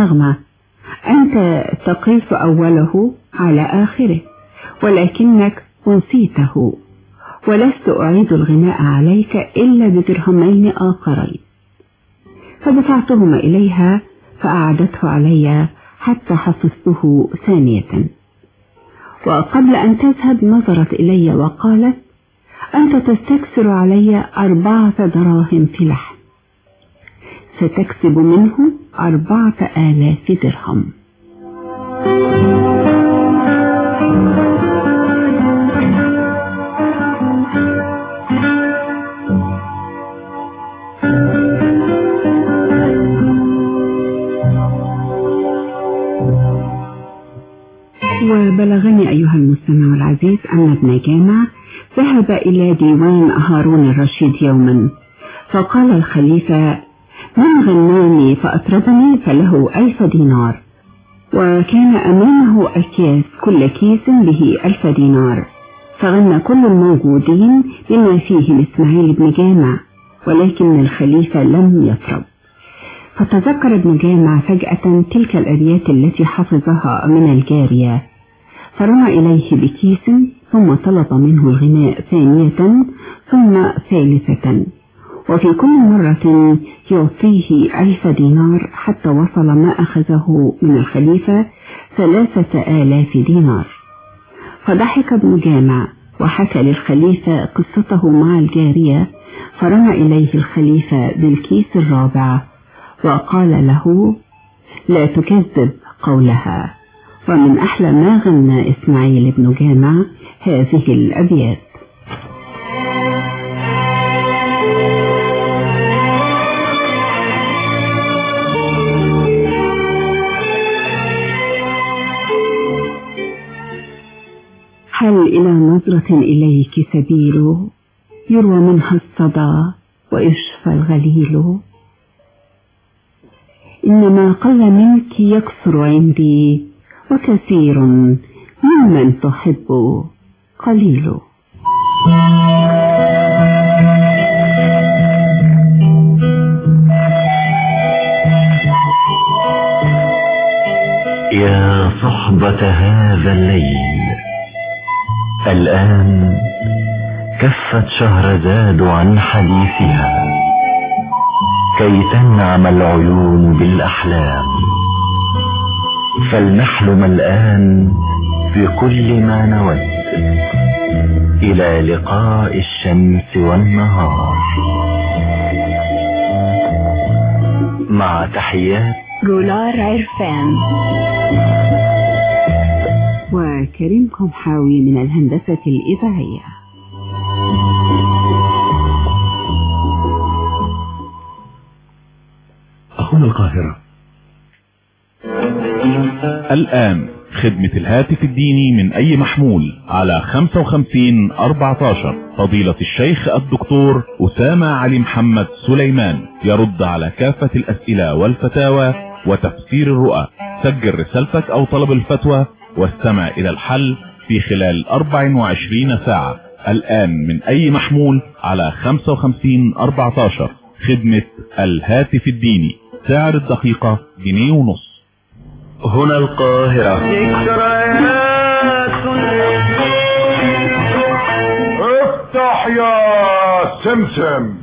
النغمة أنت تقيس أوله على آخره ولكنك أنسيته ولست أعيد الغناء عليك إلا بدرهمين آخرين فدفعتهما إليها فأعدته علي حتى حفظته ثانية وقبل أن تذهب نظرت إلي وقالت أنت تستكسر علي أربعة دراهم في لحم ستكسب منه أربعة آلاف درهم وبلغني أيها المستمع العزيز أن ابن جامع ذهب إلى ديوان هارون الرشيد يوما فقال الخليفة من غناني فأطربني فله ألف دينار وكان أمامه أكياس كل كيس به ألف دينار فغنى كل الموجودين بما فيهم إسماعيل بن جامع ولكن الخليفة لم يطرب فتذكر ابن جامع فجأة تلك الأبيات التي حفظها من الجارية فرمى إليه بكيس ثم طلب منه الغناء ثانية ثم ثالثة وفي كل مرة يعطيه ألف دينار حتى وصل ما أخذه من الخليفة ثلاثة آلاف دينار فضحك ابن جامع وحكى للخليفة قصته مع الجارية فرمى إليه الخليفة بالكيس الرابع وقال له لا تكذب قولها ومن أحلى ما غنى إسماعيل بن جامع هذه الأبيات هل إلى نظرة إليك سبيل يروى منها الصدى ويشفى الغليل إنما قل منك يكثر عندي وكثير ممن تحب قليل يا صحبة هذا الليل الآن كفت شهرزاد عن حديثها كي تنعم العيون بالأحلام فلنحلم الآن بكل ما نود إلى لقاء الشمس والنهار مع تحيات جولار عرفان وكريم قمحاوي من الهندسة الإذاعية هنا القاهرة الآن خدمة الهاتف الديني من أي محمول على 55 14 فضيلة الشيخ الدكتور أسامة علي محمد سليمان يرد على كافة الأسئلة والفتاوى وتفسير الرؤى سجل رسالتك أو طلب الفتوى واستمع إلى الحل في خلال 24 ساعة الآن من أي محمول على 55 14 خدمة الهاتف الديني سعر الدقيقة جنيه ونص هنا القاهرة افتح يا سمسم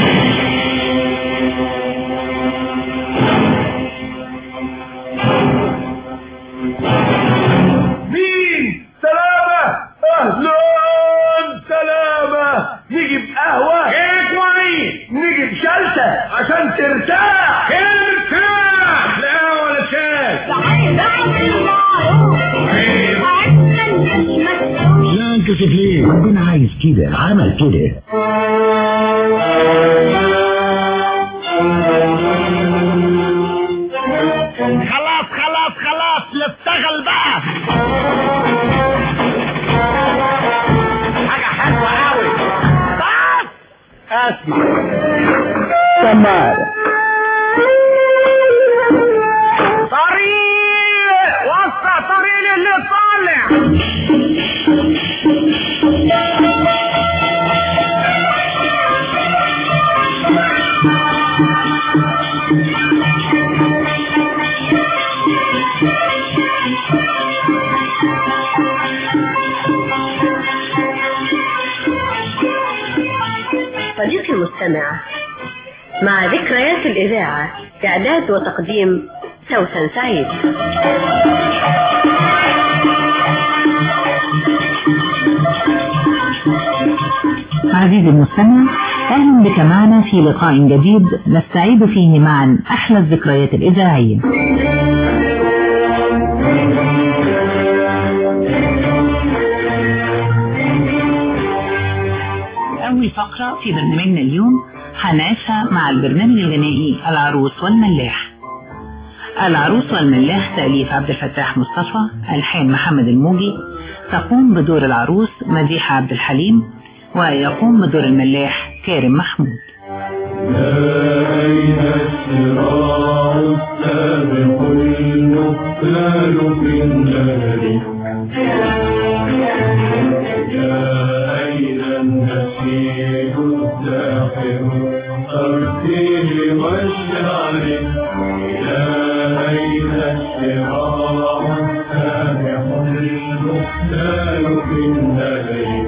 مين سلامة اهلا سلامة نيجي بقهوة ايه كويس نيجي بشلتة عشان ترتاح كده مرتاح لا ولا شاي لا انت ليه ربنا عايز كده عمل كده خلاص خلاص خلاص نشتغل بقى حاجة حلوة قوي بس اسمع سمارة طريق وسع طريق اللي طالع المستمع مع ذكريات الإذاعة إعداد وتقديم سوسن سعيد عزيزي المستمع أهلا بك معنا في لقاء جديد نستعيد فيه معا أحلى الذكريات الإذاعية أول فقرة في برنامجنا اليوم هنعيشها مع البرنامج الغنائي العروس والملاح العروس والملاح تأليف عبد الفتاح مصطفى ألحان محمد الموجي تقوم بدور العروس مديحة عبد الحليم ويقوم بدور الملاح كارم محمود أين الشراع السابق المقتال في النار يا أين النشيد الساحر أرسل والشعر يا أين الشراع السابق المقتال في النار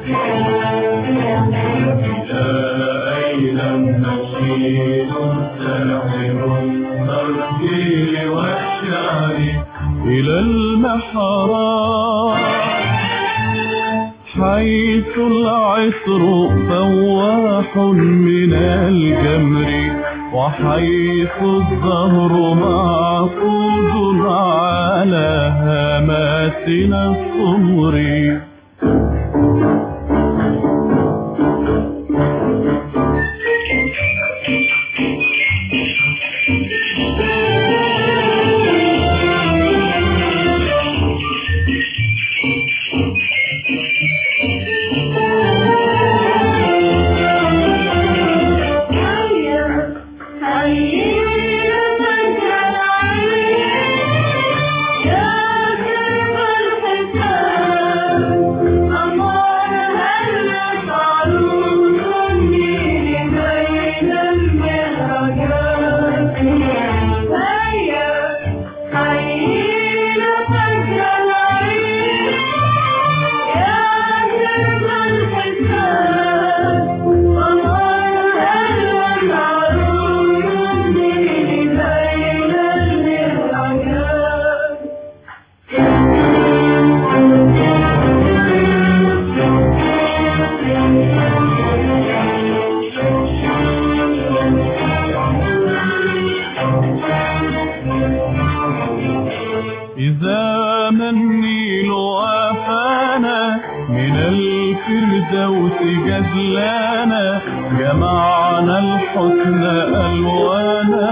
أين النشيد الساحر الترجيل والشعر إلى المحراب حيث العطر فواح من الجمر وحيث الزهر معقود على هاماتنا السمر إذا ما النيل وافانا من الفردوس جدلانا جمعنا الحسن ألوانا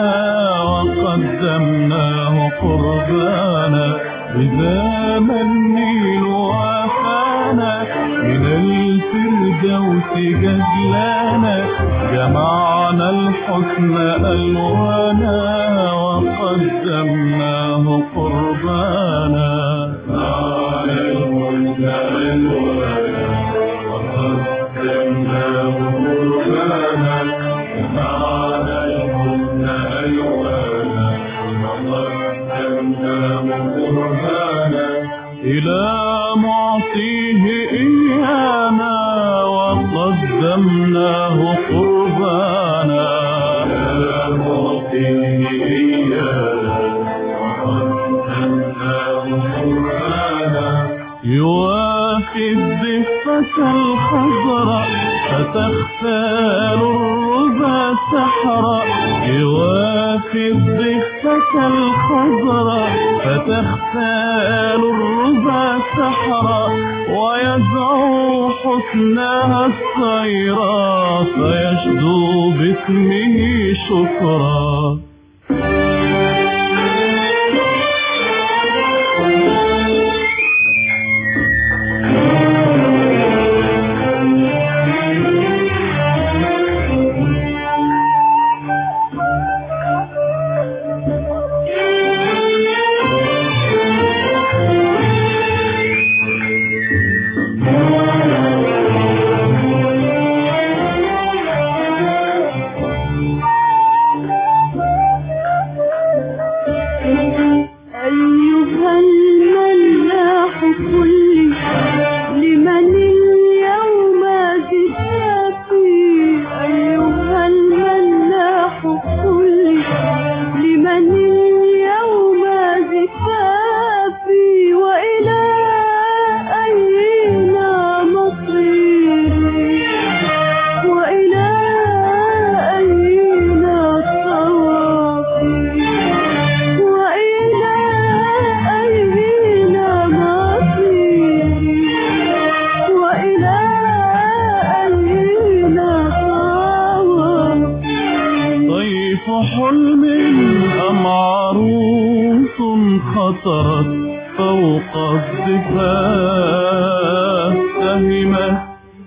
وقدمناه قربانا إذا ما النيل وافانا من الفردوس جدلانا جمعنا الحسن ألوانا وقدمناه قربانا على الحسن ألوانا وقدمناه قربانا على الحسن ألوانا وقدمناه قربانا إلى معطيه إيانا وقدمناه قربانا إلى معطيه إيانا وقدمناه قربانا يوافي الضفة الخضراء فتختال الربا سحرا يوافي الضفة الخضراء فتختال الربا سحرا ويزعو حسنها الصيرا فيشدو باسمه شكرا خطرت فوق الضفاف سهمت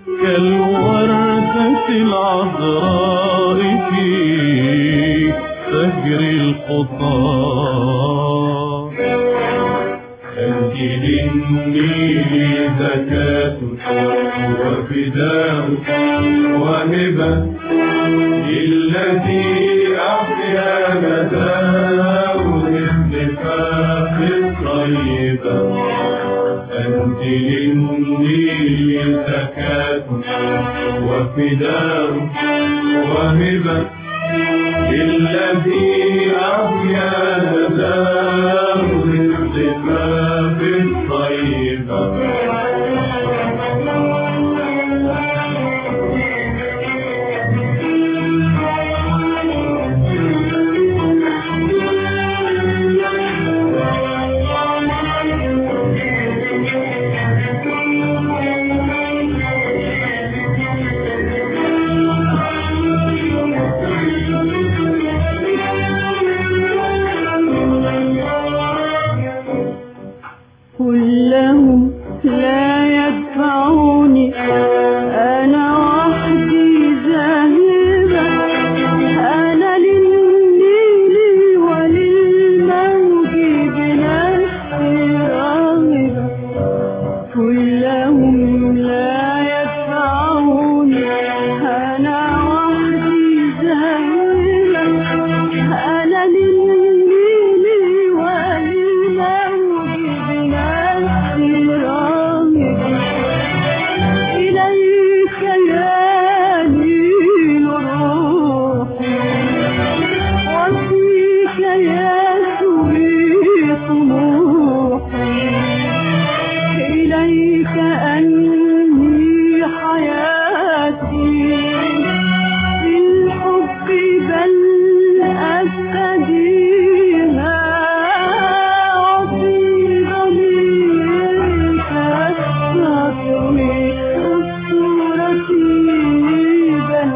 كالوردة العذراء في سهر الخطى أنت للنيل زكاة وفداء وهبة للذي أحيا مداه النفاق الطيبة أنت للنيل زكاة وفداء وهبة للذي أحيا مداه النفاق الطيبة كلهم لا يدفعوني أنا وحدي ذاهبة أنا للنيل وللموج بنفسي راغبة كلهم لا يدفعوني أنا وحدي ذاهبة أنا للنيل وللموج بنفسي راغبة إليك يا نيل روحي وفيك يا سوي طموحي إليك أنهي حياتي بالحب بل أبتديها وفي ضميرك أستطوي أسطورتي بل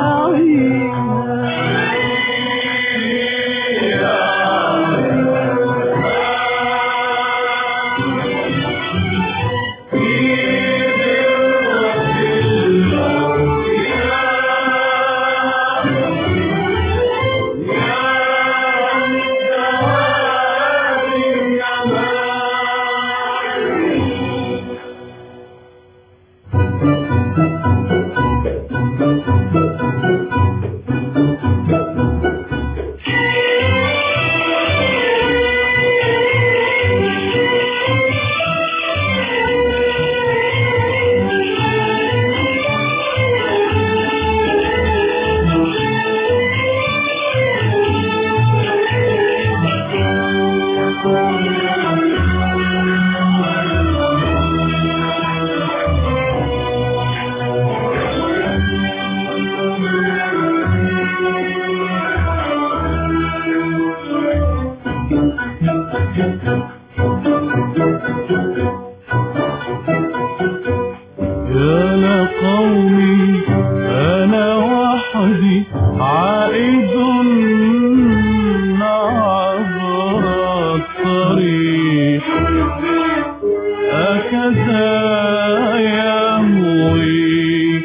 يا لقومي أنا وحدي عائد عبر الطريق هكذا يهوي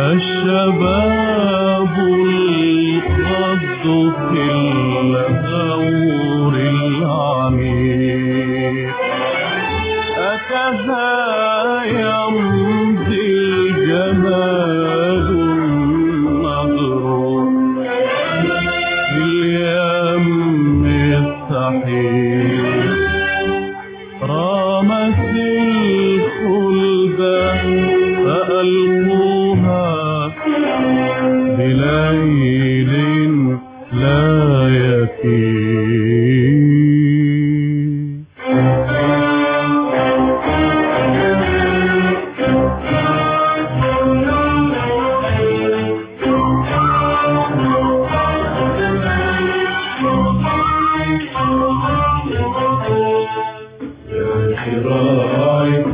الشباب القد في الغور العميق هكذا يمضي الجمال النظر في اليم السحيق رامت الخلد فألقوها بليل لا يفيق شراعي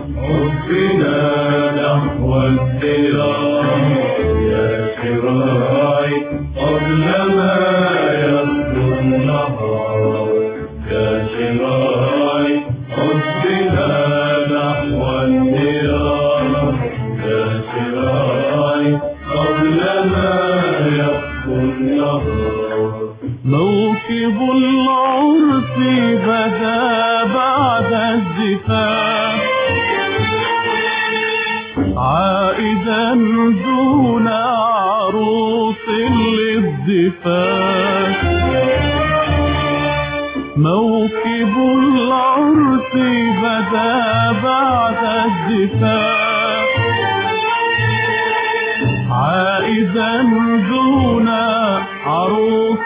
حبنا نحو الدراع يا شراعي الزفاف عائدا دون عروس للزفاف موكب العرس بدا بعد الزفاف عائدا دون عروس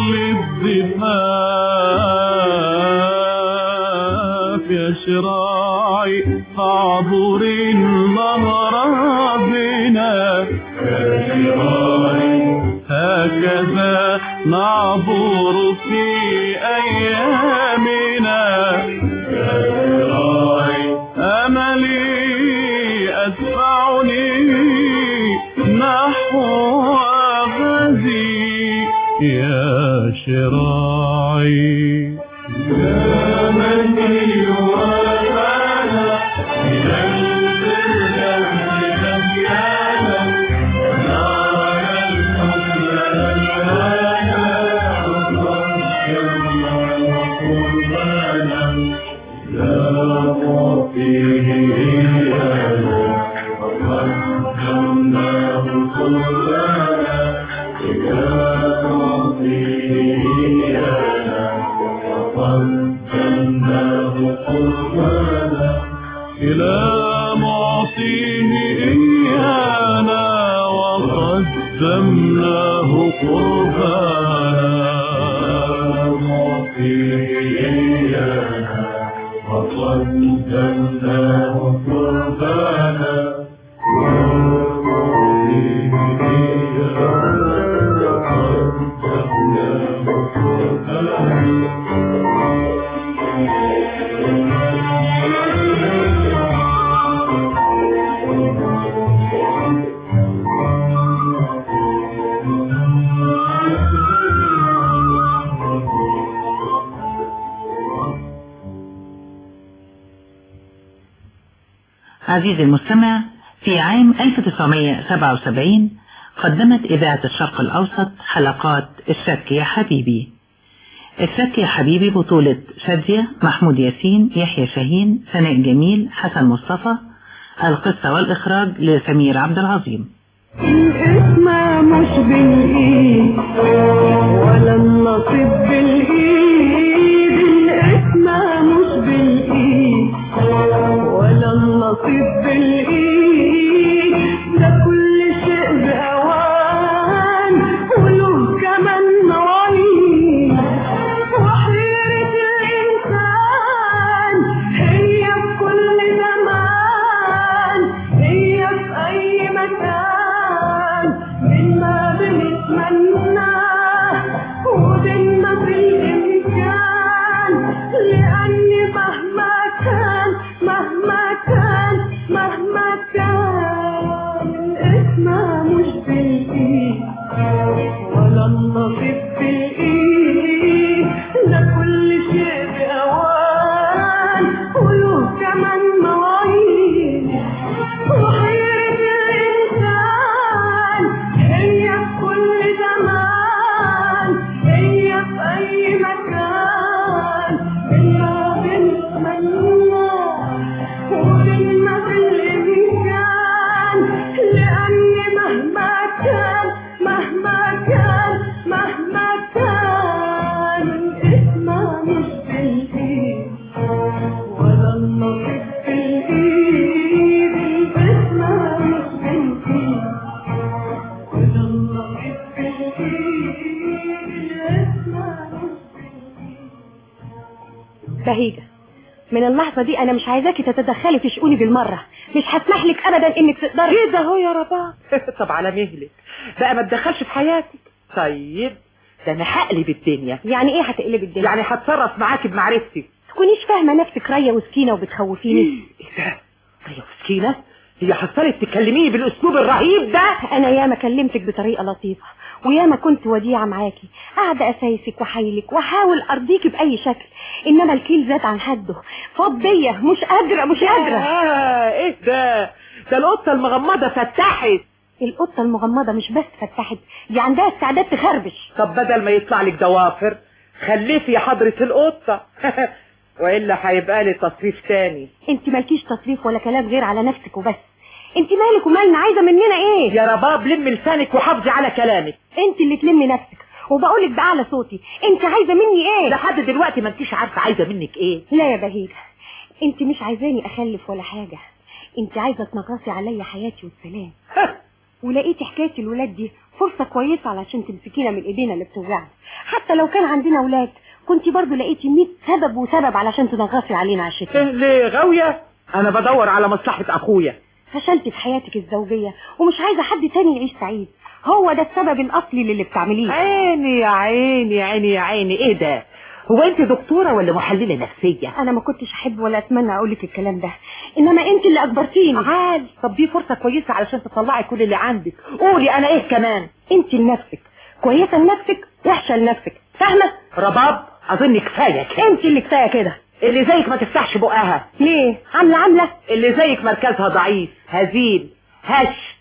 للزفاف يا شراعي فاعبر النهر بنا يا شراعي هكذا نعبر في أيامنا يا شراعي أملي أدفعني نحو غزي يا شراعي يا من يوافانا إلى الفردوس مكانا ونرى الحسن ألوانا وصدقنا وقربانا لا معطيه إيانا وقدمناه قربانا إلى معطيه إيانا وقدمناه قربانا إلى معطيه إيانا وقدمناه قربانا معطيه إيانا وقدمناه قربانا ومعطيه إيانا وقدمناه قربانا عزيزي المستمع في عام 1977 قدمت إذاعة الشرق الأوسط حلقات الشك يا حبيبي الشك يا حبيبي بطولة شادية محمود ياسين يحيى شاهين سناء جميل حسن مصطفى القصة والإخراج لسمير عبد العظيم الاسم مش بالايد ولا النصيب بالايد الاسم مش بالايد ولا النصيب بالايد ده كل شيء باوان وله كمان مواعيد وحيرة الانسان هي في كل زمان هي في اي مكان مما بنتمنى وبيننا في الامكان لان مهما كان مهما كان مهما كان اسمها مش بالايد ولا النصيب بالايد ده كل شيء باوان وله كمان مواعيد وحيرة الإنسان هي في كل زمان هي في أي مكان إلا بنتمنى وبيننا في الإمكان لأن مهما كان مهما كان مهما كان اسمها مش بالإيد ولا النصيب بالإيد اسمها مش بالإيد ولا النصيب بالإيد اسمها مش بهيجة من اللحظة دي أنا مش عايزاكي تتدخلي في شؤوني بالمرة مش هسمح لك أبدا إنك تقدري كده اهو يا رباب طب على مهلك بقى ما تدخلش في حياتك طيب ده انا هقلب الدنيا يعني إيه هتقلب الدنيا؟ يعني هتصرف معاكي بمعرفتي تكونيش فاهمة نفسك راية وسكينة وبتخوفيني ايه ده طيب مسكينة هي حصلت تكلميني بالاسلوب الرهيب ده أنا ياما كلمتك بطريقة لطيفة وياما كنت وديعة معاكي قاعدة أسايسك وحايلك وأحاول أرضيكي بأي شكل إنما الكيل زاد عن حده فاض بيا مش قادرة مش قادرة آه ايه ده ده القطة المغمضة فتحت القطة المغمضة مش بس فتحت دي عندها استعداد تخربش طب بدل ما يطلع لك ضوافر خلفي يا حضرة القطة والا هيبقى لي تصريف تاني انت مالكيش تصريف ولا كلام غير على نفسك وبس انت مالك ومالنا عايزه مننا ايه يا رباب لم لسانك وحافظي على كلامك انت اللي تلمي نفسك وبقولك باعلى صوتي انت عايزه مني ايه لحد دلوقتي ما انتيش عارفه عايزه منك ايه لا يا بهيجة انت مش عايزاني اخلف ولا حاجة انت عايزة تنغصي عليا حياتي والسلام ولقيتي حكاية الولاد دي فرصة كويسة علشان تمسكينا من ايدينا اللي بتوجعنا حتى لو كان عندنا ولاد كنت برضو لقيتي 100 سبب وسبب علشان تنغصي علينا عشتنا إيه ليه غاوية انا بدور على مصلحة اخويا فشلتي في حياتك الزوجية ومش عايزة حد تاني يعيش سعيد هو ده السبب الاصلي للي بتعمليه عيني يا عيني يا عيني يا عيني ايه ده هو انت دكتورة ولا محللة نفسية انا ما كنتش احب ولا اتمنى اقولك الكلام ده انما انت اللي اجبرتيني عال طب دي فرصة كويسة علشان تطلعي كل اللي عندك قولي انا ايه كمان انت لنفسك كويسة لنفسك وحشة لنفسك فاهمة رباب اظن كفاية كده انت اللي كفاية كده اللي زيك ما تفتحش بقها ليه عاملة عاملة اللي زيك مركزها ضعيف هزيل هش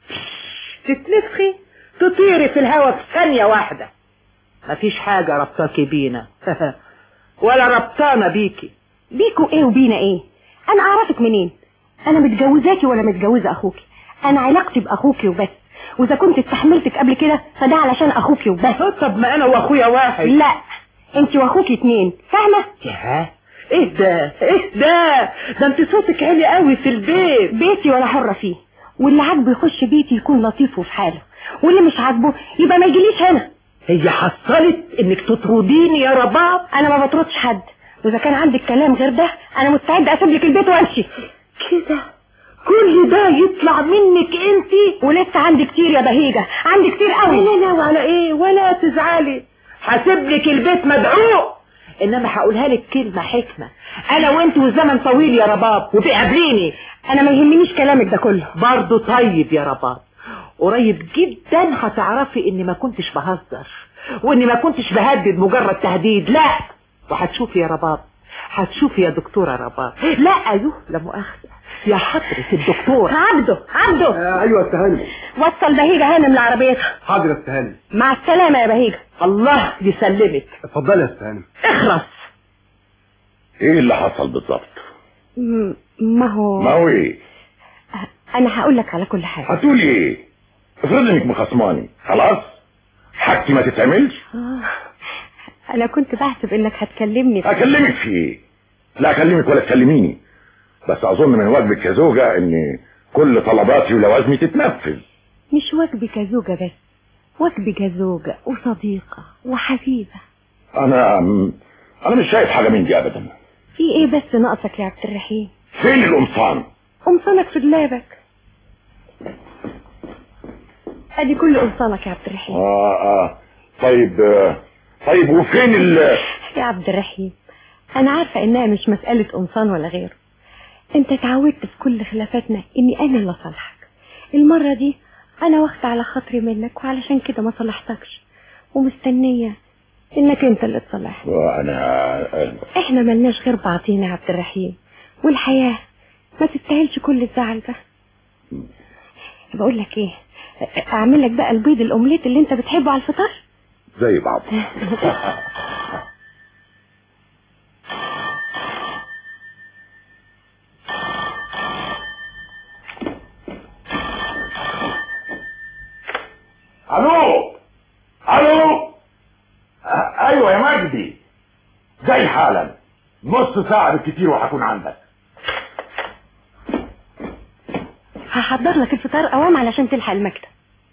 تتنفخي تطيري في الهواء في ثانية واحدة مفيش حاجة ربطاكي بينا ولا ربطانا بيكي بيكوا ايه وبينا ايه انا اعرفك منين انا متجوزاكي ولا متجوزة اخوكي انا علاقتي باخوكي وبس واذا كنت استحملتك قبل كده فده علشان اخوكي وبس طب ما انا واخويا واحد لا انت واخوكي اتنين فاهمة يا ايه ده ايه ده ده انت صوتك عالي قوي في البيت بيتي ولا حرة فيه واللي عاجبه يخش بيتي يكون لطيف وفي حاله واللي مش عاجبه يبقى ما يجيليش هنا هي حصلت انك تطرديني يا رباب انا ما بطردش حد واذا كان عندك كلام غير ده انا مستعد اسيب لك البيت وامشي كده كل ده يطلع منك انت ولسه عندي كتير يا بهيجة عندي كتير قوي لا لا وعلى ايه ولا تزعلي هسيب لك البيت مدعو انما هقولها لك كلمة حكمة انا وانت والزمن طويل يا رباب وتقابليني انا ما يهمنيش كلامك ده كله برضه طيب يا رباب قريب جدا هتعرفي اني ما كنتش بهزر واني ما كنتش بهدد مجرد تهديد لا وهتشوفي يا رباب هتشوفي يا دكتورة رباب لا ايوه لا مؤاخذة يا حضرة الدكتور عبده عبده آه ايوه استهاني وصل بهيجة هانم لعربيتها حاضر يا استهاني مع السلامة يا بهيجة الله يسلمك اتفضلي يا استهاني اخرس ايه اللي حصل بالظبط ما هو ما هو ايه انا هقول لك على كل حاجة هتقولي ايه افرض انك مخصماني خلاص حاجتي ما تتعملش آه. انا كنت بحسب انك هتكلمني في اكلمك في ايه لا اكلمك ولا تكلميني بس اظن من واجبك كزوجة ان كل طلباتي ولوازمي تتنفذ مش واجبي كزوجة بس واجبي كزوجة وصديقة وحبيبة انا انا مش شايف حاجة من دي ابدا في ايه بس ناقصك يا عبد الرحيم فين القمصان قمصانك في دولابك ادي كل قمصانك يا عبد الرحيم اه اه طيب آه طيب وفين ال يا عبد الرحيم انا عارفة انها مش مسألة قمصان ولا غيره انت اتعودت في كل خلافاتنا اني انا اللي اصالحك المرة دي انا واخدة على خاطري منك وعلشان كده ما صلحتكش ومستنية انك انت اللي تصلحني وانا احنا ملناش غير بعضينا يا عبد الرحيم والحياة ما تستاهلش كل الزعل ده بقول لك ايه اعمل لك بقى البيض الاومليت اللي انت بتحبه على الفطار زي بعض الو الو أ- ايوه يا مجدي جاي حالا نص ساعة بالكتير وهكون عندك هحضر لك الفطار اوام علشان تلحق المكتب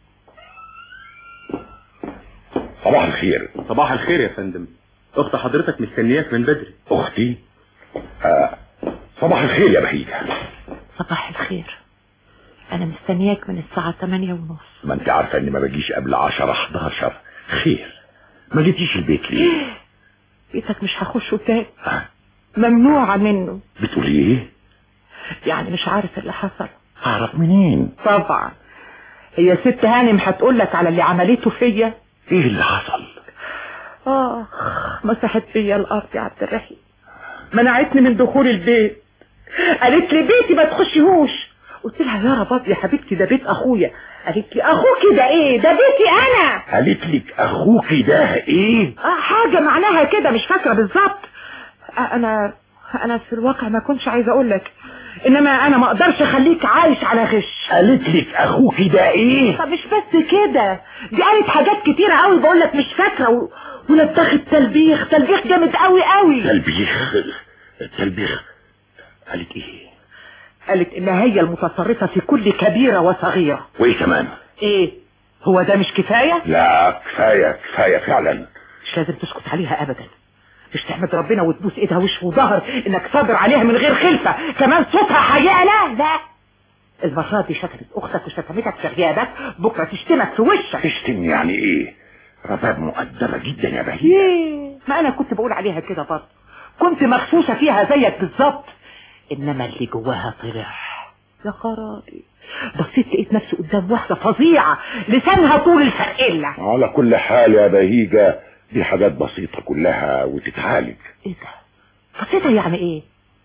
صباح الخير صباح الخير يا فندم اخت حضرتك مستنياك من بدري اختي آه. صباح الخير يا بهيجة صباح الخير انا مستنياك من الساعة 8 ونص ما انت عارفة اني ما بجيش قبل 10 11 خير ما جيتيش البيت ليه بيتك مش هخشه تاني ممنوعة منه بتقولي ايه يعني مش عارف اللي حصل اعرف منين طبعا هي ست هانم هتقول لك على اللي عملته فيا ايه اللي حصل اه مسحت فيا الارض يا عبد الرحيم منعتني من دخول البيت قالت لي بيتي ما تخشيهوش قلت لها يا رباب يا حبيبتي ده بيت اخويا قالت لي اخوكي ده ايه ده بيتي انا قالت لك اخوكي ده ايه اه حاجة معناها كده مش فاكرة بالظبط انا انا في الواقع ما كنتش عايزه اقول لك انما انا ما اقدرش اخليك عايش على غش قالت لك اخوك ده ايه طب مش بس كده دي قالت حاجات كتيره قوي بقول لك مش فاكره و... ولبخت تلبيخ تلبيخ جامد قوي قوي تلبيخ تلبيخ قالت ايه قالت انها هي المتصرفه في كل كبيره وصغيره وايه كمان ايه هو ده مش كفايه لا كفايه كفايه فعلا مش لازم تسكت عليها ابدا مش تحمد ربنا وتبوس ايدها وش وظهر انك صابر عليها من غير خلفه كمان صوتها حقيقه لا لا المرة دي شتمت اختك وشتمتك في غيابك بكره تشتمك في وشك تشتم يعني ايه رباب مؤدبة جدا يا بهية ييه ما انا كنت بقول عليها كده برضه كنت مغشوشة فيها زيك بالظبط انما اللي جواها طلع يا خرابي بصيت لقيت نفسي قدام واحدة فظيعة لسانها طول الفرقلة على كل حال يا بهيجة دي حاجات بسيطة كلها وتتعالج ايه ده بسيطة يعني ايه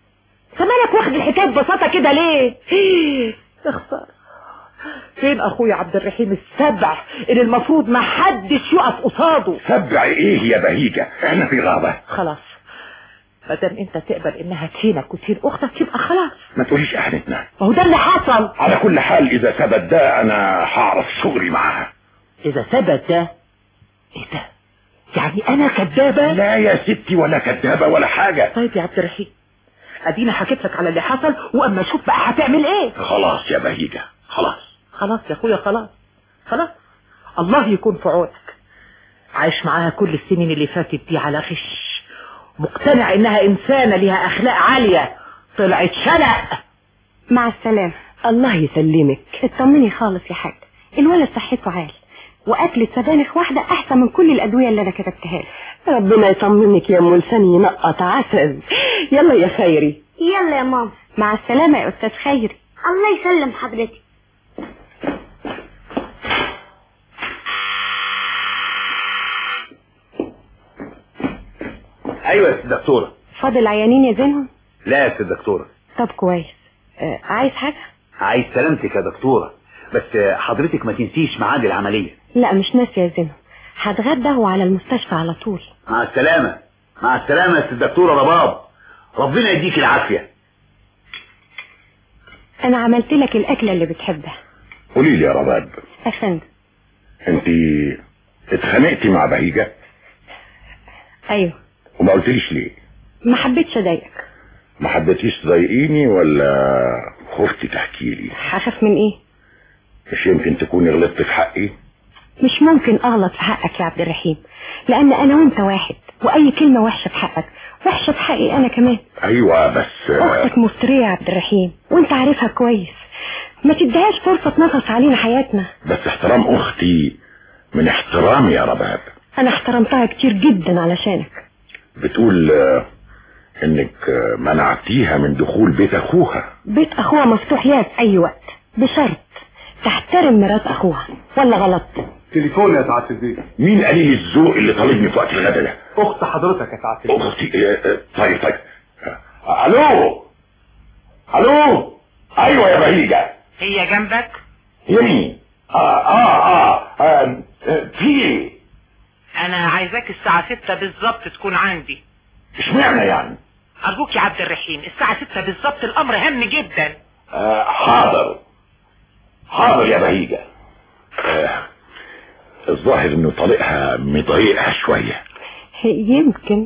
مالك واخد الحكاية ببساطة كده ليه يا خسارة فين اخويا عبد الرحيم السبع اللي المفروض ما حدش يقف قصاده سبع ايه يا بهيجة احنا في غابة خلاص ما دام انت تقبل انها تهينك وتهين اختك يبقى خلاص ما تقوليش اهلتنا ما هو ده اللي حصل على كل حال اذا ثبت ده انا هعرف شغلي معاها اذا ثبت ده ايه ده يعني انا كدابة لا يا ستي ولا كدابة ولا حاجة طيب يا عبد الرحيم ادينا حكيت لك على اللي حصل واما اشوف بقى هتعمل ايه خلاص يا بهيجة خلاص خلاص يا اخويا خلاص خلاص الله يكون في عونك عايش معاها كل السنين اللي فاتت دي على غش مقتنع انها انسانة ليها اخلاق عالية طلعت شنق مع السلامة الله يسلمك اطمني خالص يا حاج الولد صحته عال واكلة سبانخ واحدة احسن من كل الادوية اللي انا كتبتها له ربنا يطمنك يا ام لسان ينقط عسل يلا يا خيري يلا يا ماما مع السلامة يا استاذ خيري الله يسلم حضرتك ايوه يا ست دكتوره فاضل عيانين يا زينهم لا يا ست دكتوره طب كويس آه عايز حاجة عايز سلامتك يا دكتوره بس حضرتك ما تنسيش ميعاد العمليه لا مش ناسي يا زينهم هتغدى وعلى المستشفى على طول مع السلامه مع السلامه يا ست دكتوره رباب ربنا يديك العافيه انا عملت لك الاكلة اللي بتحبها قولي لي يا رباب افندم انت اتخانقتي مع بهيجة ايوه وما قلتليش ليه ما حبيتش اضايقك ما حبيتيش تضايقيني ولا خفتي تحكي لي هخاف من ايه مش يمكن تكوني غلطت في حقي مش ممكن اغلط في حقك يا عبد الرحيم لان انا وانت واحد واي كلمة وحشة في حقك وحشة في حقي انا كمان ايوه بس اختك مفترية يا عبد الرحيم وانت عارفها كويس ما تديهاش فرصة تنغص علينا حياتنا بس احترام اختي من احترامي يا رباب انا احترمتها كتير جدا علشانك بتقول آه، انك آه، منعتيها من دخول بيت اخوها بيت اخوها مفتوح ليها في اي وقت بشرط تحترم مرات اخوها ولا غلط تليفون يا سعادة البيت مين قليل الذوق اللي طالبني في وقت الغدا ده اخت حضرتك يا سعادة البيت اختي آه، آه، طيب طيب آه، الو الو ايوه يا بهيجة هي جنبك هي مين اه اه اه, آه آه، في ايه انا عايزاك الساعة ستة بالظبط تكون عندي اشمعنى يعني ارجوك يا عبد الرحيم الساعة ستة بالظبط الامر هام جدا آه حاضر حاضر يا بهيجة آه الظاهر انه طريقها مضايقها شوية يمكن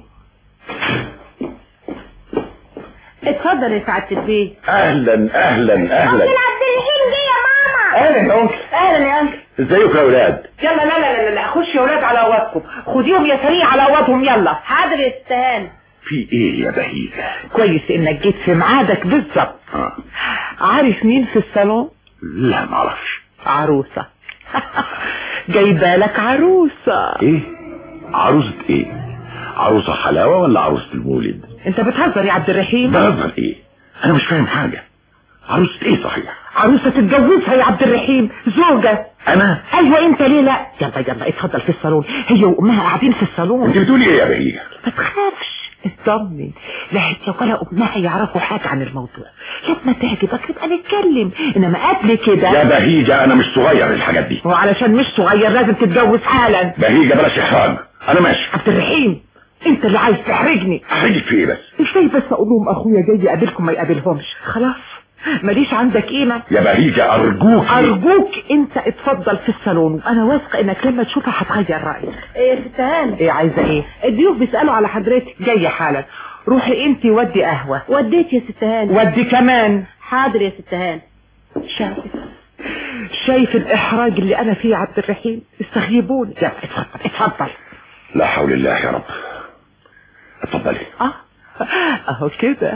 اتفضل يا سعادة البيت اهلا اهلا اهلا عبد الرحيم جه يا ماما اهلا يا انكل اهلا يا انكل ازيكم يا اولاد يلا لا لا لا لا خش يا ولاد على اوضتكم خديهم يا سريع على اوضتهم يلا حاضر يا استهان في ايه يا بهيجة كويس انك جيت في ميعادك بالظبط آه. عارف مين في الصالون لا معرفش عروسة جايبه لك عروسة ايه عروسة ايه عروسة حلاوة ولا عروسة المولد انت بتهزر يا عبد الرحيم بهزر ايه انا مش فاهم حاجة عروسة ايه صحيح عروسة تتجوزها يا عبد الرحيم زوجة انا ايوه انت ليه لا يلا يلا اتفضل في الصالون هي وامها قاعدين في الصالون انت بتقولي ايه يا بهيجة ما تخافش اطمن لا هي ولا امها يعرفوا حاجة عن الموضوع لما تعجبك نبقى نتكلم انما قبل كده يا بهيجة انا مش صغير للحاجات دي وعلشان مش صغير لازم تتجوز حالا بهيجة بلاش احراج انا ماشي عبد الرحيم انت اللي عايز تحرجني احرجك في ايه بس ازاي بس اقول لهم اخويا جاي يقابلكم ما يقابلهمش خلاص ماليش عندك قيمة يا بهيجة ارجوك ارجوك انت اتفضل في الصالون وانا واثقة انك لما تشوفها هتغير رأيك ايه يا ست هانم ايه عايزة ايه الضيوف بيسألوا على حضرتك جاية حالا روحي انت ودي قهوة وديت يا ست هانم ودي كمان حاضر يا ست هانم شايف شايف الاحراج اللي انا فيه يا عبد الرحيم استغيبوني يلا اتفضل اتفضل لا حول الله يا رب اتفضلي اه اهو كده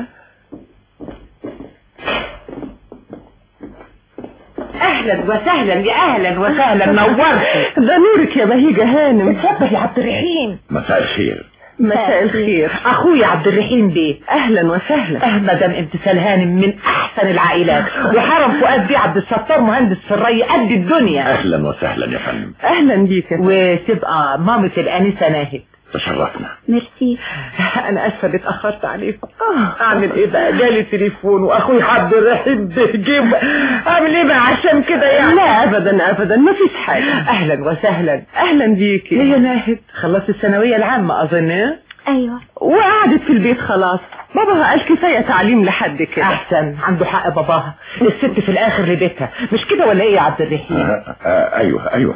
اهلا وسهلا يا اهلا وسهلا نورت ده نورك يا بهيجة هانم اتفضل يا عبد الرحيم مساء الخير مساء الخير اخويا عبد الرحيم بيه اهلا وسهلا اه مدام امتثال هانم من احسن العائلات وحرم فؤاد بيه عبد الستار مهندس في الري قد الدنيا اهلا وسهلا يا فندم اهلا بيك يا وتبقى مامة الانسه ناهد تشرفنا ميرسي انا اسفه اني اتاخرت عليكم اعمل ايه بقى جالي تليفون واخوي عبد الرحيم بيجيب اعمل ايه بقى عشان كده يعني لا ابدا ابدا ما فيش حاجة اهلا وسهلا اهلا بيكي هي ناهد خلصت الثانويه العامه اظن إيه؟ ايوه وقعدت في البيت خلاص باباها قال كفاية تعليم لحد كده احسن عنده حق باباها الست في الاخر لبيتها مش كده ولا ايه يا عبد الرحيم آه آه ايوه ايوه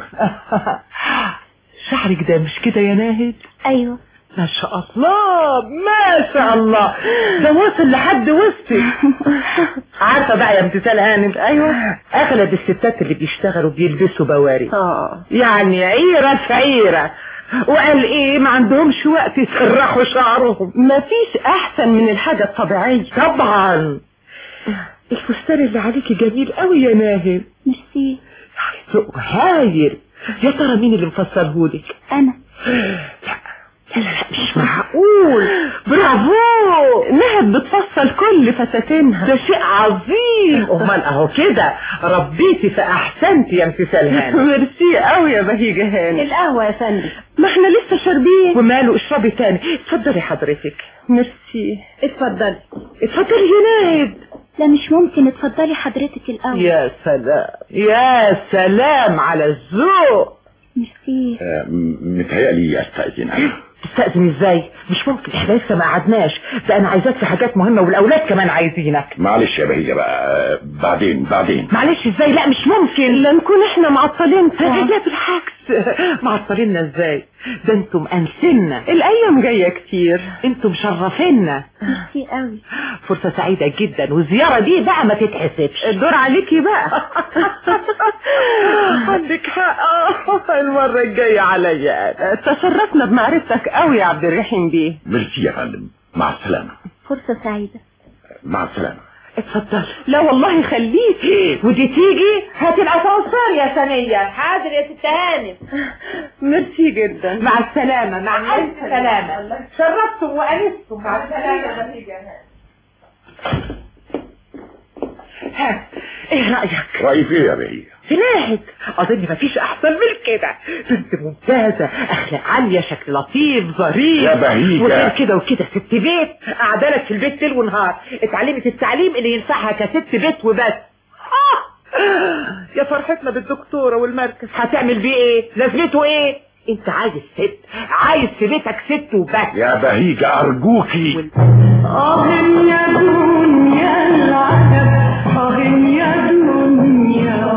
شعرك ده مش كده يا ناهد ايوه ما شاء الله ما شاء الله ده وصل لحد وسطي عارفه بقى يا امتثال هانم ايوه اغلب الستات اللي بيشتغلوا بيلبسوا بواري اه يعني عيره في عيره وقال ايه ما عندهمش وقت يسرحوا شعرهم ما فيش احسن من الحاجة الطبيعية طبعا الفستان اللي عليكي جميل قوي يا ناهد ميرسي ذوق هايل يا ترى مين اللي مفصلهولك انا لا لا لا مش معقول برافو نهد بتفصل كل فساتينها ده شيء عظيم امال اهو كده ربيتي فاحسنتي يا امتثال هانم ميرسي قوي يا بهيجة هانم القهوة يا فندم ما احنا لسه شاربين وماله اشربي تاني اتفضلي حضرتك ميرسي اتفضلي اتفضلي يا ناهد لا مش ممكن اتفضلي حضرتك الاول يا سلام يا سلام على الذوق ميرسي آه م- متهيألي استأذن أنا تستأذن ازاي مش ممكن احنا لسه ما قعدناش ده انا عايزاك في حاجات مهمة والاولاد كمان عايزينك معلش يا بهيجة بقى آه، بعدين بعدين معلش ازاي لا مش ممكن لا نكون احنا معطلين لا بالعكس معطليننا ازاي ده انتم انسنا الايام جاية كتير انتم مشرفينا ميرسي قوي فرصة سعيدة جدا والزيارة دي بقى ما تتحسبش الدور عليكي بقى عندك حق آه، المرة الجاية عليا أنا. تشرفنا بمعرفتك قوي يا عبد الرحيم بيه ميرسي يا فندم مع السلامة فرصة سعيدة مع السلامة اتفضل لا والله خليك ودي تيجي هاتي الاسانسير يا ثانية حاضر يا ست هانم ميرسي جدا مع السلامة مع ألف سلامة شرفتم وأنستم مع السلامة ها ايه رأيك رأيي في ايه يا بهيجة في ناهد اظن مفيش احسن من كده بنت ممتازة اخلاق عالية شكل لطيف ظريف يا بهيجة. وغير كده وكده ست بيت قاعدة في البيت ليل ونهار اتعلمت التعليم اللي ينفعها كست بيت وبس آه! يا فرحتنا بالدكتورة والمركز هتعمل بيه ايه لازمته ايه انت عايز ست عايز في بيتك ست وبس يا بهيجة أرجوكي آه يا دنيا العجب آه يا دنيا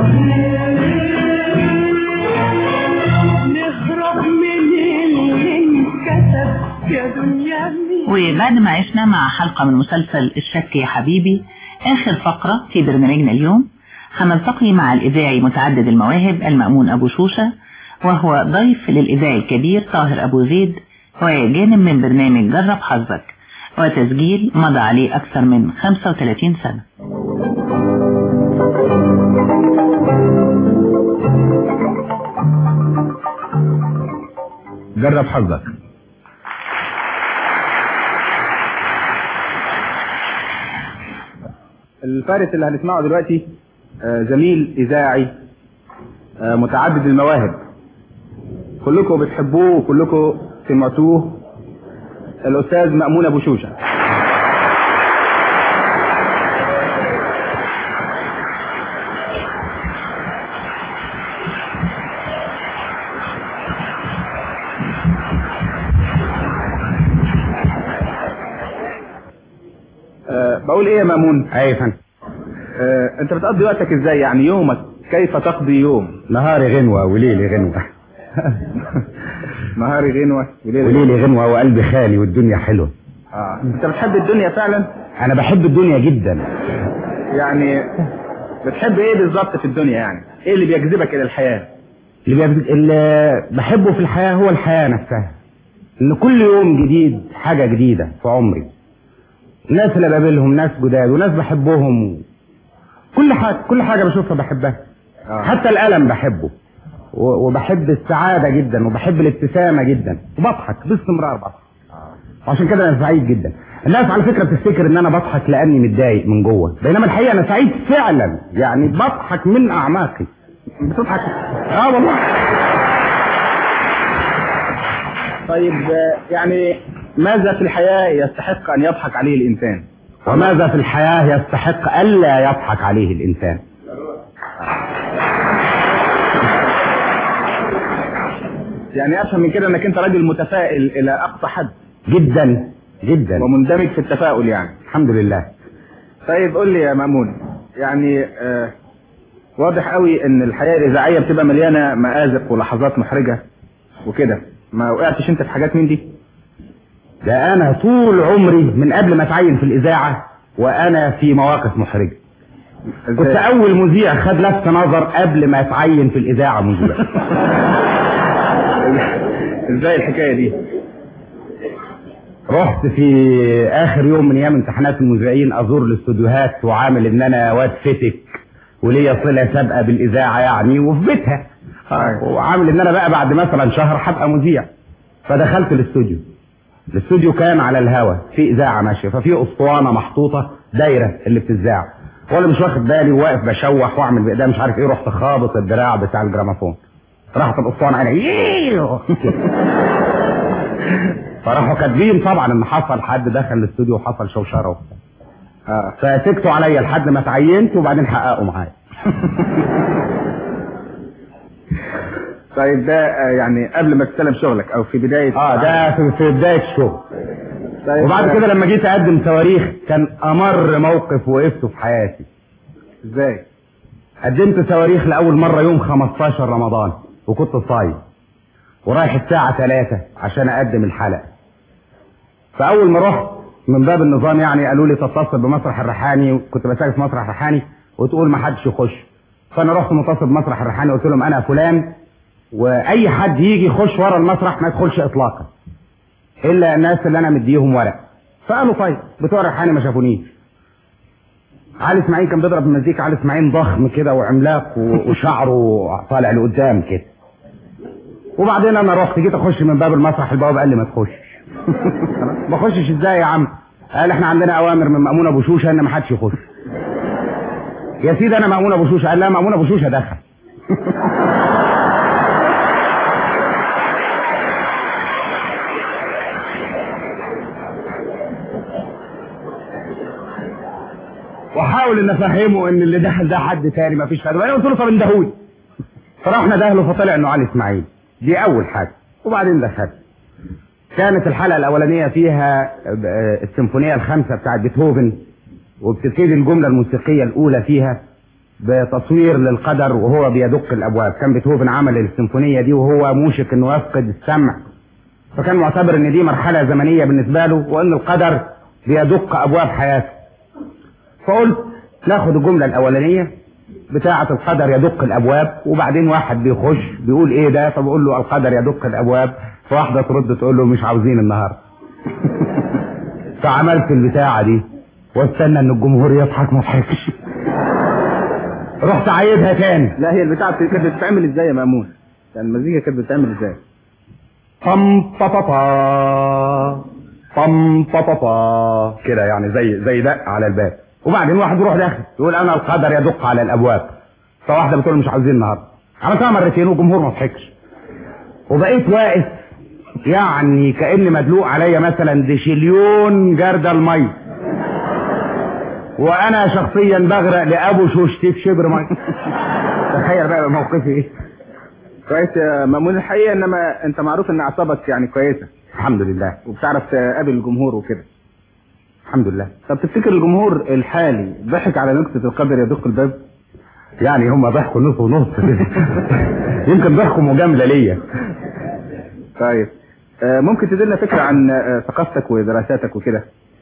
نهرب من اللي انكتب يا دنيا وبعد ما عشنا مع حلقة من مسلسل الشك يا حبيبي آخر فقرة في برنامجنا اليوم هنلتقي مع الإذاعي متعدد المواهب المأمون أبو شوشة وهو ضيف للإذاعي الكبير طاهر أبو زيد وجانب من برنامج جرب حظك وتسجيل مضى عليه أكثر من 35 سنة جرب حظك الفارس اللي هنسمعه دلوقتي آه، زميل إذاعي آه، متعدد المواهب كلكم بتحبوه وكلكم سمعتوه الأستاذ مأمون أبو شوشة أه بقول ايه يا مامون ايوه يا فندم أه انت بتقضي وقتك ازاي يعني يومك كيف تقضي يوم نهاري غنوة وليلي غنوة نهاري غنوة وليلي وليلي غنوة وقلبي خالي والدنيا حلوة اه انت بتحب الدنيا فعلا انا بحب الدنيا جدا يعني بتحب ايه بالظبط في الدنيا يعني ايه اللي بيجذبك الى الحياة اللي, بيبد... اللي بحبه في الحياة هو الحياة نفسها ان كل يوم جديد حاجة جديدة في عمري الناس اللي بقابلهم ناس جداد وناس بحبهم كل حاجة كل حاجة بشوفها بحبها آه. حتى الألم بحبه و- وبحب السعادة جدا وبحب الابتسامة جدا وبضحك باستمرار بضحك وعشان كده انا سعيد جدا الناس على فكرة بتفتكر ان انا بضحك لاني متضايق من جوه بينما الحقيقة انا سعيد فعلا يعني بضحك من اعماقي بتضحك اه والله طيب آه، يعني ماذا في الحياة يستحق ان يضحك عليه الانسان وماذا في الحياة يستحق ألا يضحك عليه الإنسان يعني افهم من كده انك انت راجل متفائل الى اقصى حد جدا جدا ومندمج في التفاؤل يعني الحمد لله طيب قول لي يا مامون يعني آه واضح قوي ان الحياة الاذاعية بتبقى مليانة مآزق ولحظات محرجة وكده ما وقعتش انت في حاجات من دي ده أنا طول عمري من قبل ما أتعين في الإذاعة وأنا في مواقف محرجة كنت أول مذيع خد لفت نظر قبل ما أتعين في الإذاعة مذيع ازاي الحكاية دي رحت في آخر يوم من أيام امتحانات المذيعين أزور الاستوديوهات وعامل إن أنا واد فتك وليا صلة سابقة بالإذاعة يعني وفي بيتها وعامل إن أنا بقى بعد مثلا شهر هبقى مذيع فدخلت الاستوديو الاستوديو كان على الهوا في اذاعه ماشيه ففي اسطوانه محطوطه دايره اللي بتذاع وانا مش واخد بالي وواقف بشوح واعمل بايديا مش عارف ايه رحت خابط الدراع بتاع الجراموفون راحت الاسطوانه قال يييييو. فراحوا كاتبين طبعا ان حصل حد دخل الاستوديو وحصل شوشره وبتاع اه فسكتوا عليا لحد ما اتعينت وبعدين حققوا معايا طيب ده آه، يعني قبل ما تستلم شغلك او في بداية اه ده في, في بدايه الشغل طيب وبعد آه، كده لما جيت اقدم تواريخ كان امر موقف وقفته في حياتي ازاي قدمت تواريخ لاول مره يوم 15 رمضان وكنت صايم ورايح الساعه 3 عشان اقدم الحلقه فاول ما رحت من باب النظام يعني قالوا لي تتصل بمسرح الريحاني كنت بسجل في مسرح الريحاني وتقول ما حدش يخش فانا رحت متصل بمسرح الريحاني قلت لهم انا فلان واي حد يجي يخش ورا المسرح ما يدخلش اطلاقا الا الناس اللي انا مديهم ورق فقالوا طيب بتوع الريحاني ما شافونيش علي اسماعيل كان بيضرب المزيكا علي اسماعيل ضخم كده وعملاق و- وشعره طالع لقدام كده وبعدين انا رحت جيت اخش من باب المسرح البواب قال لي ما تخشش ما اخشش ازاي يا عم قال احنا عندنا اوامر من مامون ابو شوشه ان ما حدش يخش يا سيدي انا مامون ابو شوشه قال لا مامون ابو شوشه دخل واحاول ان افهمه ان اللي دخل ده حد تاني مفيش حد وانا قلت له طب اندهولي فرحنا دهله فطلع انه علي اسماعيل دي اول حاجه وبعدين دخلت كانت الحلقه الاولانيه فيها آه، السيمفونيه الخامسه بتاعت بيتهوفن وبتبتدي الجمله الموسيقيه الاولى فيها بتصوير للقدر وهو بيدق الابواب كان بيتهوفن عمل السيمفونيه دي وهو موشك انه يفقد السمع فكان معتبر ان دي مرحله زمنيه بالنسبه له وان القدر بيدق ابواب حياته فقلت ناخد الجملة الأولانية بتاعة القدر يدق الأبواب وبعدين واحد بيخش بيقول إيه ده فبقول له القدر يدق الأبواب فواحدة ترد تقول له مش عاوزين النهاردة فعملت البتاعة دي واستنى إن الجمهور يضحك ما ضحكش رحت عايدها تاني لا هي البتاعة كانت بتتعمل ازاي يا مامون يعني المزيكا كانت بتتعمل ازاي طم طا طم طا كده يعني زي زي دق على الباب وبعدين واحد يروح داخل يقول انا القدر يدق على الابواب فواحده بتقول مش عاوزين النهارده عملتها مرتين والجمهور ما ضحكش وبقيت واقف يعني كاني مدلوق عليا مثلا ديشليون جردل المي وانا شخصيا بغرق لابو شوشتي في شبر مي تخيل بقى موقفي ايه كويس يا مامون الحقيقة انما انت معروف ان اعصابك يعني كويسة الحمد لله وبتعرف تقابل الجمهور وكده الحمد لله طب تفتكر الجمهور الحالي ضحك على نكتة القدر يدق الباب يعني هم ضحكوا نص ونص يمكن ضحكوا مجاملة ليا طيب آه، ممكن تدلنا فكرة عن آه، ثقافتك ودراساتك وكده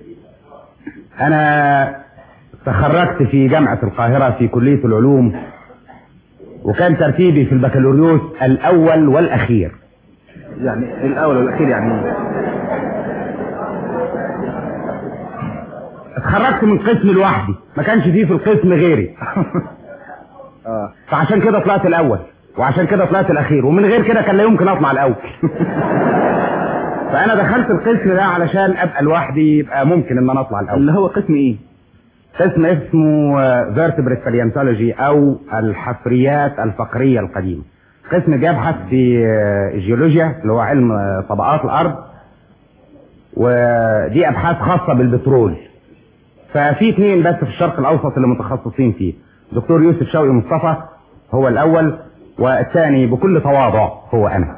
انا تخرجت في جامعة القاهرة في كلية العلوم وكان ترتيبي في البكالوريوس الاول والاخير يعني الاول والاخير يعني إيه؟ اتخرجت من قسم لوحدي ما كانش فيه في القسم غيري اه فعشان كده طلعت الاول وعشان كده طلعت الاخير ومن غير كده كان لا يمكن اطلع الاول فانا دخلت القسم ده علشان ابقى لوحدي يبقى ممكن ان انا اطلع الاول اللي هو قسم ايه قسم اسمه فيرتبريت باليانتولوجي او الحفريات الفقريه القديمه قسم بيبحث في آه، الجيولوجيا اللي هو علم آه، طبقات الارض ودي ابحاث خاصه بالبترول ففي اثنين بس في الشرق الاوسط اللي متخصصين فيه دكتور يوسف شوقي مصطفى هو الاول والثاني بكل تواضع هو انا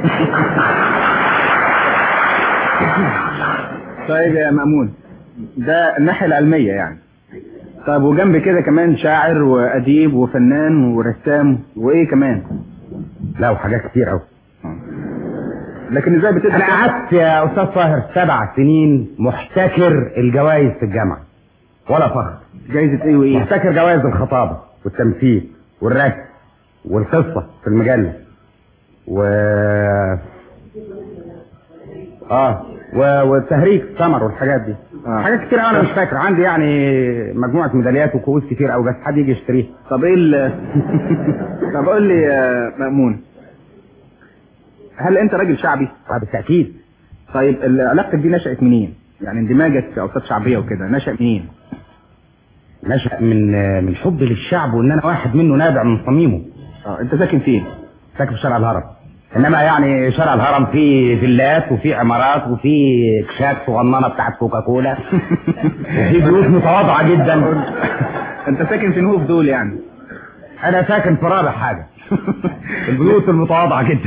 طيب يا مأمون ده الناحية العلمية يعني طب وجنب كده كمان شاعر وأديب وفنان ورسام وإيه كمان لا وحاجات كتير قوي لكن إزاي بتقدر انا قعدت يا استاذ طاهر سبع سنين محتكر الجوائز في الجامعه ولا فخر جايزة إيه وإيه محتكر جوائز الخطابه والتمثيل والرسم والقصه في المجله و اه و... والتهريج سمر والحاجات دي آه. حاجات كتير قوي انا مش فاكر عندي يعني مجموعه ميداليات وكؤوس كتير قوي بس حد يجي يشتريها طب إيه ال طب قول لي يا مأمون هل أنت راجل شعبي؟ اه بالتاكيد طيب ال- علاقتك دي نشأت منين؟ يعني اندماجك في أوساط شعبية وكده نشأ منين؟ نشأ من من حب للشعب وان انا واحد منه نابع من صميمه اه أنت ساكن فين؟ ساكن في شارع الهرم انما يعني شارع الهرم فيه فيلات وفيه عمارات وفيه كشاك صغننه بتاعت كوكاكولا وفي بيوت متواضعه جدا أنت ساكن في نهوف دول يعني انا ساكن في رابع حاجه البيوت المتواضعه جدا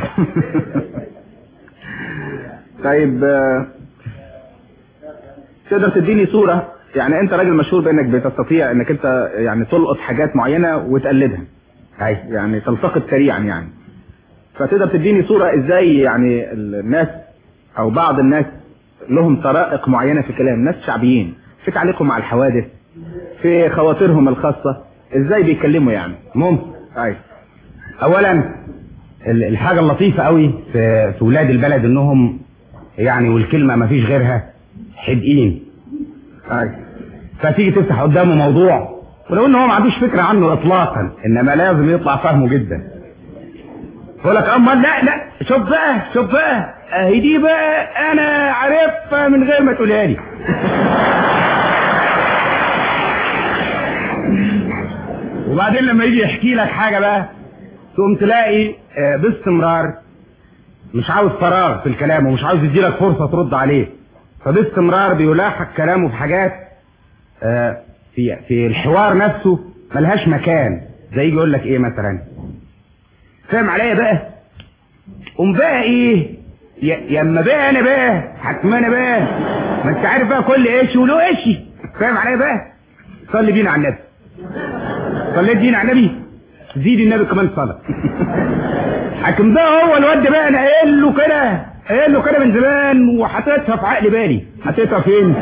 طيب آه، تقدر تديني صورة يعني انت راجل مشهور بانك بتستطيع انك انت يعني تلقط حاجات معينة وتقلدها اي يعني تلتقط سريعا يعني فتقدر تديني صورة ازاي يعني الناس او بعض الناس لهم طرائق معينة في الكلام ناس شعبيين في تعليقهم على الحوادث في خواطرهم الخاصة ازاي بيتكلموا يعني ممكن اي اولا ال- الحاجه اللطيفه قوي في في ولاد البلد انهم يعني والكلمه ما فيش غيرها حدقين اي فتيجي تفتح قدامه موضوع ولو ان هو ما عندوش فكره عنه اطلاقا انما لازم يطلع فاهمه جدا يقول لك اما لا لا شوف بقى شوف بقى اهي دي بقى انا عارفها من غير ما تقولها لي وبعدين لما يجي يحكي لك حاجه بقى تقوم تلاقي آه، باستمرار مش عاوز فراغ في الكلام ومش عاوز يديلك فرصه ترد عليه فباستمرار بيلاحق كلامه في حاجات آه، في في الحوار نفسه ملهاش مكان زي يجي يقول لك ايه مثلا فاهم عليا بقى قوم بقى ايه يا يا اما بقى انا بقى حتما انا بقى ما انت عارف بقى كل ايش وله ايش فاهم عليا بقى صلي بينا على النبي صليت بينا على النبي زيد النبي كمان صلاه لكن بقى هو الواد بقى انا قايل له كده قايل له كده من زمان وحطيتها في عقل بالي حطيتها فين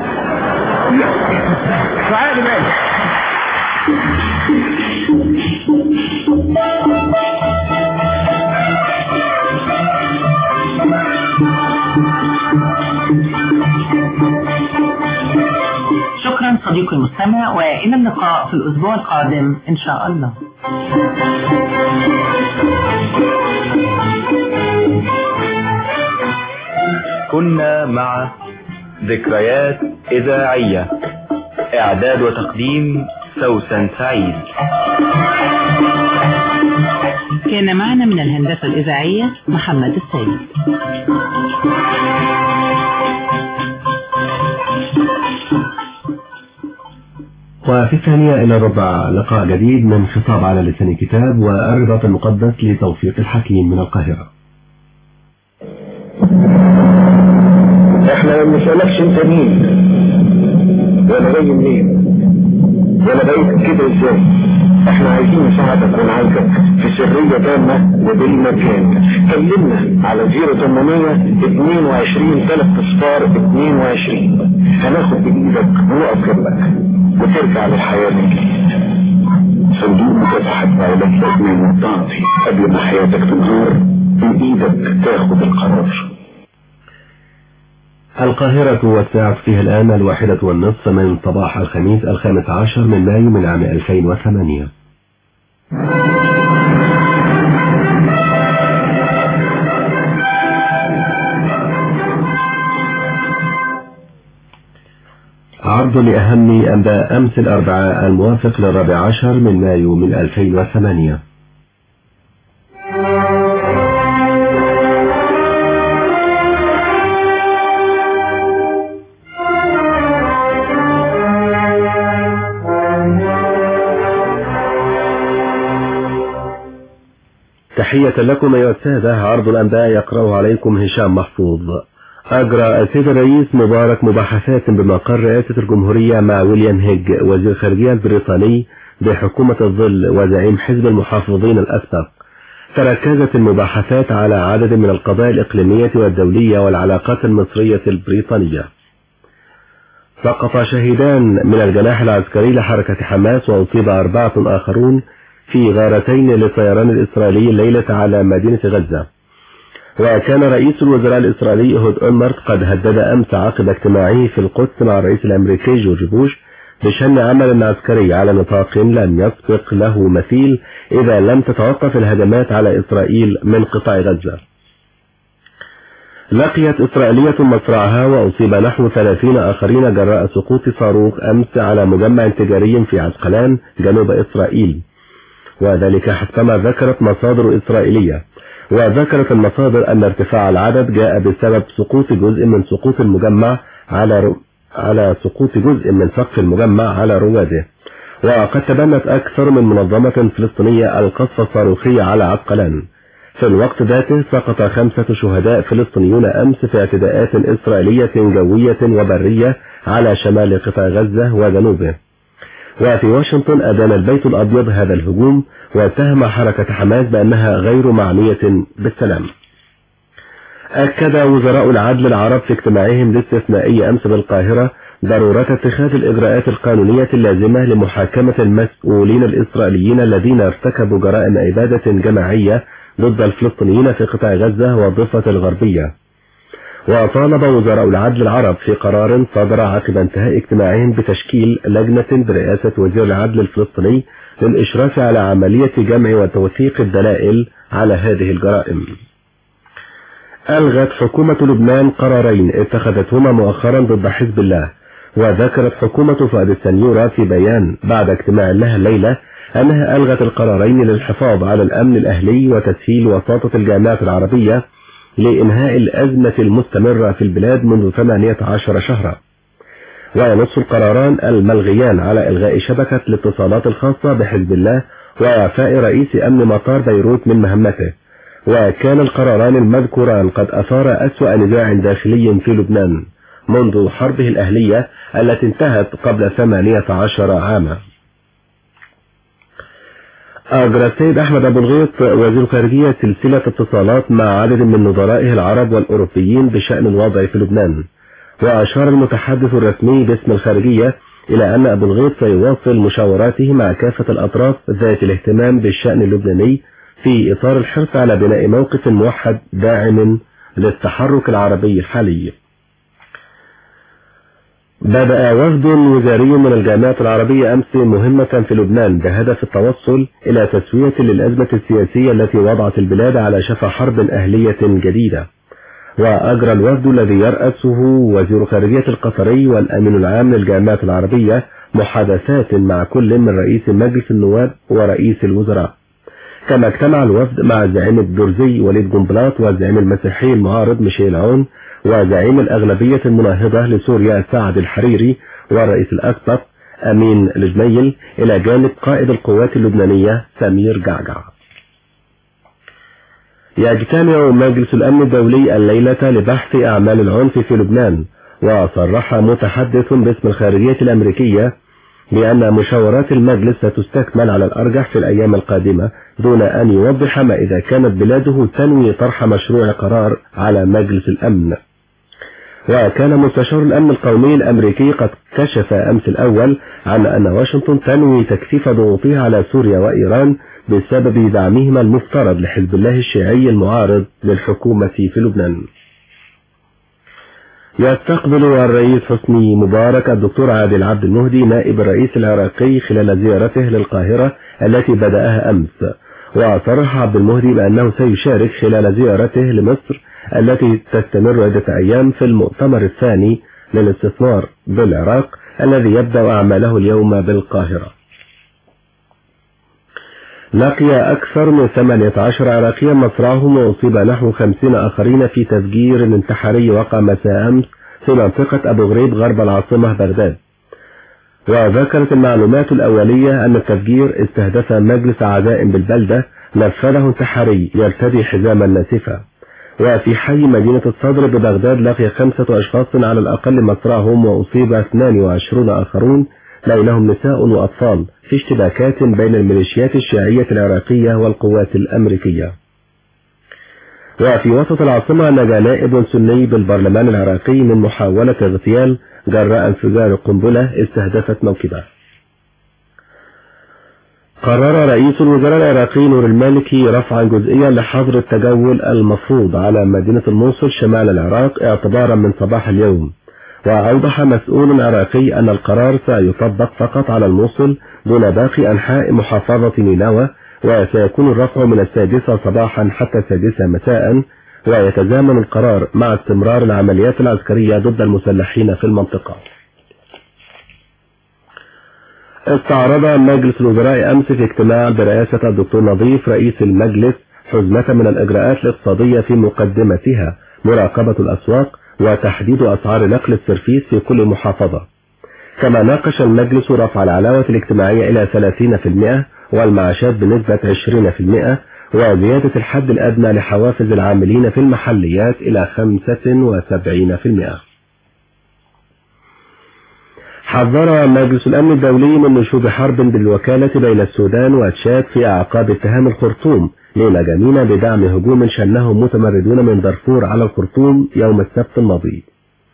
في عقل بالي شكرا صديقي المستمع والى اللقاء في الاسبوع القادم ان شاء الله كنا مع ذكريات إذاعية إعداد وتقديم سوسن سعيد كان معنا من الهندسة الإذاعية محمد السيد وفي الثانية إلى ربع لقاء جديد من خطاب على لسان الكتاب والرباط المقدس لتوفيق الحكيم من القاهرة احنا ما بنسألكش انت مين وانا جاي منين وانا بقيت كده ازاي احنا عايزين نساعدك ونعالجك في سرية تامة وبالمجان كلمنا على 0800 22 3 اصفار 22 هناخد بايدك ونقف جنبك وترجع للحياة من جديد صندوق مكافحة علاج الادمان والتعاطي قبل ما حياتك تنهار بايدك تاخد القرار القاهرة والساعة فيها الآن الواحدة والنصف من صباح الخميس الخامس عشر من مايو من عام 2008 عرض لأهم أنباء أمس الأربعاء الموافق للرابع عشر من مايو من 2008 تحية لكم أيها السادة عرض الأنباء يقرأه عليكم هشام محفوظ أجرى السيد الرئيس مبارك مباحثات بمقر رئاسة الجمهورية مع ويليام هيج وزير الخارجية البريطاني بحكومة الظل وزعيم حزب المحافظين الأسبق تركزت المباحثات على عدد من القضايا الإقليمية والدولية والعلاقات المصرية البريطانية سقط شهيدان من الجناح العسكري لحركة حماس وأصيب أربعة آخرون في غارتين للطيران الإسرائيلي الليلة على مدينة غزة وكان رئيس الوزراء الإسرائيلي إهود أولمرت قد هدد أمس عقب اجتماعه في القدس مع الرئيس الأمريكي جورج بوش بشن عمل عسكري على نطاق لم يسبق له مثيل إذا لم تتوقف الهجمات على إسرائيل من قطاع غزة لقيت إسرائيلية مصرعها وأصيب نحو 30 آخرين جراء سقوط صاروخ أمس على مجمع تجاري في عسقلان جنوب إسرائيل وذلك حسبما ذكرت مصادر إسرائيلية وذكرت المصادر أن ارتفاع العدد جاء بسبب سقوط جزء من سقوط المجمع على رو... على سقوط جزء من سقف المجمع على رواده وقد تبنت أكثر من منظمة فلسطينية القصف الصاروخي على عسقلان في الوقت ذاته سقط خمسة شهداء فلسطينيون أمس في اعتداءات إسرائيلية جوية وبرية على شمال قطاع غزة وجنوبه وفي واشنطن أدان البيت الأبيض هذا الهجوم واتهم حركة حماس بأنها غير معنية بالسلام أكد وزراء العدل العرب في اجتماعهم الاستثنائي أمس بالقاهرة ضرورة اتخاذ الإجراءات القانونية اللازمة لمحاكمة المسؤولين الإسرائيليين الذين ارتكبوا جرائم إبادة جماعية ضد الفلسطينيين في قطاع غزة والضفة الغربية وطالب وزراء العدل العرب في قرار صدر عقب انتهاء اجتماعهم بتشكيل لجنة برئاسة وزير العدل الفلسطيني للإشراف على عملية جمع وتوثيق الدلائل على هذه الجرائم ألغت حكومة لبنان قرارين اتخذتهما مؤخرا ضد حزب الله وذكرت حكومة فؤاد السنيورة في بيان بعد اجتماع لها الليلة أنها ألغت القرارين للحفاظ على الأمن الأهلي وتسهيل وساطة الجامعات العربية لإنهاء الأزمة المستمرة في البلاد منذ 18 شهرا وينص القراران الملغيان على إلغاء شبكة الاتصالات الخاصة بحزب الله وإعفاء رئيس أمن مطار بيروت من مهمته وكان القراران المذكوران قد أثار أسوأ نزاع داخلي في لبنان منذ حربه الأهلية التي انتهت قبل 18 عاما أجرى السيد أحمد أبو الغيط وزير الخارجية سلسلة اتصالات مع عدد من نظرائه العرب والأوروبيين بشأن الوضع في لبنان وأشار المتحدث الرسمي باسم الخارجية إلى أن أبو الغيط سيواصل مشاوراته مع كافة الأطراف ذات الاهتمام بالشأن اللبناني في إطار الحرص على بناء موقف موحد داعم للتحرك العربي الحالي بدأ وفد وزاري من الجامعة العربية أمس مهمة في لبنان بهدف التوصل إلى تسوية للأزمة السياسية التي وضعت البلاد على شفا حرب أهلية جديدة وأجرى الوفد الذي يرأسه وزير خارجية القطري والأمين العام للجامعة العربية محادثات مع كل من رئيس مجلس النواب ورئيس الوزراء كما اجتمع الوفد مع زعيم الدرزي وليد جنبلاط والزعيم المسيحي المعارض ميشيل عون وزعيم الأغلبية المناهضة لسوريا سعد الحريري والرئيس الأسبق أمين الجميل إلى جانب قائد القوات اللبنانية سمير جعجع يجتمع مجلس الأمن الدولي الليلة لبحث أعمال العنف في لبنان وصرح متحدث باسم الخارجية الأمريكية بأن مشاورات المجلس ستستكمل على الأرجح في الأيام القادمة دون أن يوضح ما إذا كانت بلاده تنوي طرح مشروع قرار على مجلس الأمن وكان مستشار الأمن القومي الأمريكي قد كشف أمس الأول عن أن واشنطن تنوي تكثيف ضغوطها على سوريا وإيران بسبب دعمهما المفترض لحزب الله الشيعي المعارض للحكومة في لبنان يستقبل الرئيس حسني مبارك الدكتور عادل عبد المهدي نائب الرئيس العراقي خلال زيارته للقاهرة التي بدأها أمس وصرح عبد المهدي بأنه سيشارك خلال زيارته لمصر التي تستمر عدة أيام في المؤتمر الثاني للاستثمار بالعراق الذي يبدأ أعماله اليوم بالقاهرة لقي أكثر من 18 عراقيا مصرعهم وأصيب نحو 50 آخرين في تفجير انتحاري وقع مساء أمس في منطقة أبو غريب غرب العاصمة بغداد وذكرت المعلومات الأولية أن التفجير استهدف مجلس عزائم بالبلدة نفذه انتحاري يرتدي حزاما ناسفا وفي حي مدينة الصدر ببغداد لقي خمسة أشخاص على الأقل مصرعهم وأصيب 22 آخرون بينهم نساء وأطفال في اشتباكات بين الميليشيات الشيعية العراقية والقوات الأمريكية وفي وسط العاصمة نجا نائب سني بالبرلمان العراقي من محاولة اغتيال جراء انفجار قنبلة استهدفت موكبه قرر رئيس الوزراء العراقي نور المالكي رفعا جزئيا لحظر التجول المفروض على مدينة الموصل شمال العراق اعتبارا من صباح اليوم وأوضح مسؤول عراقي أن القرار سيطبق فقط على الموصل دون باقي أنحاء محافظة نينوى وسيكون الرفع من السادسة صباحا حتى السادسة مساء ويتزامن القرار مع استمرار العمليات العسكرية ضد المسلحين في المنطقة استعرض مجلس الوزراء أمس في اجتماع برئاسة الدكتور نظيف رئيس المجلس حزمة من الإجراءات الاقتصادية في مقدمتها مراقبة الأسواق وتحديد أسعار نقل السرفيس في كل محافظة كما ناقش المجلس رفع العلاوة الاجتماعية إلى 30% والمعاشات بنسبة 20% وزيادة الحد الأدنى لحوافز العاملين في المحليات إلى 75% حذر مجلس الأمن الدولي من نشوب حرب بالوكالة بين السودان وتشاد في أعقاب اتهام الخرطوم لمجانين بدعم هجوم شنه متمردون من دارفور على الخرطوم يوم السبت الماضي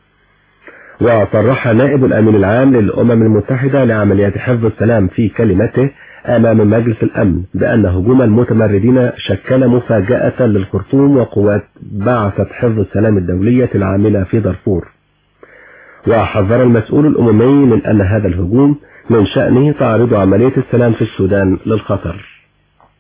وصرح نائب الأمين العام للأمم المتحدة لعمليات حفظ السلام في كلمته أمام مجلس الأمن بأن هجوم المتمردين شكل مفاجأة للخرطوم وقوات بعثة حفظ السلام الدولية العاملة في دارفور وحذر المسؤول الأممي من أن هذا الهجوم من شأنه تعرض عملية السلام في السودان للخطر